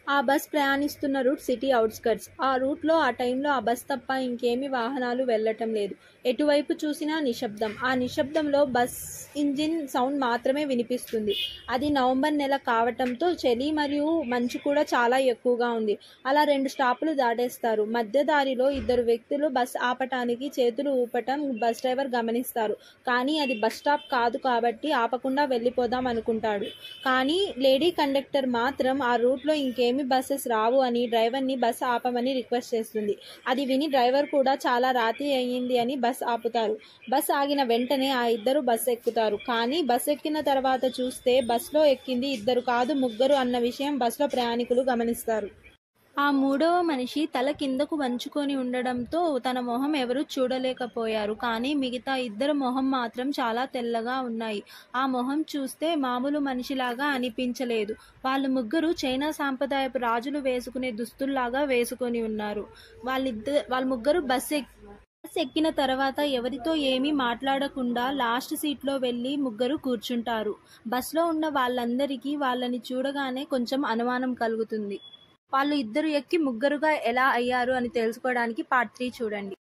ఆ బస్ ప్రయాణిస్తున్న route city outskirts ఆ రూట్లో ఆ టైంలో ఆ బస్ తప్ప ఇంకేమీ వాహనాలు వెళ్ళటం లేదు ఎటువైపు చూసినా నిశ్శబ్దం ఆ నిశ్శబ్దంలో బస్ ఇంజిన్ సౌండ్ మాత్రమే వినిపిస్తుంది అది నవంబర్ నెల కావటంతో చలి మరియు మంచు కూడా చాలా ఎక్కువగా ఉంది అలా రెండు స్టాపులు దాటేస్తారు మధ్య దారిలో ఇద్దరు వ్యక్తులు బస్ ఆపటానికి చేతులు ఊపటం బస్ డ్రైవర్ గమనిస్తారు కానీ అది బస్ స్టాప్ కాదు కాబట్టి ఆపకుండా వెళ్ళిపోదాం అనుకుంటాడు కానీ లేడీ కండక్టర్ మాత్రం ఆ రూట్లో ఇంకేమీ బస్సెస్ రావు అని డ్రైవర్ని బస్ ఆపమని రిక్వెస్ట్ చేస్తుంది అది విని డ్రైవర్ కూడా చాలా రాత్రి అయ్యింది అని బస్ ఆపుతారు బస్ ఆగిన వెంటనే ఆ ఇద్దరు బస్ ఎక్కుతారు కానీ బస్ ఎక్కిన తర్వాత చూస్తే బస్లో ఎక్కింది ఇద్దరు కాదు ముగ్గురు అన్న విషయం బస్లో ప్రయాణికులు గమనిస్తారు ఆ మూడవ మనిషి తల కిందకు వంచుకొని ఉండడంతో తన మొహం ఎవరూ చూడలేకపోయారు కానీ మిగతా ఇద్దరు మొహం మాత్రం చాలా తెల్లగా ఉన్నాయి ఆ మొహం చూస్తే మామూలు మనిషిలాగా అనిపించలేదు వాళ్ళు ముగ్గురు చైనా సాంప్రదాయపు రాజులు వేసుకునే దుస్తుల్లాగా వేసుకొని ఉన్నారు వాళ్ళిద్దరు వాళ్ళ ముగ్గురు బస్ ఎక్ బస్ ఎక్కిన తర్వాత ఎవరితో ఏమీ మాట్లాడకుండా లాస్ట్ సీట్లో వెళ్ళి ముగ్గురు కూర్చుంటారు బస్లో ఉన్న వాళ్ళందరికీ వాళ్ళని చూడగానే కొంచెం అనుమానం కలుగుతుంది వాళ్ళు ఇద్దరు ఎక్కి ముగ్గురుగా ఎలా అయ్యారు అని తెలుసుకోవడానికి పార్ట్ త్రీ చూడండి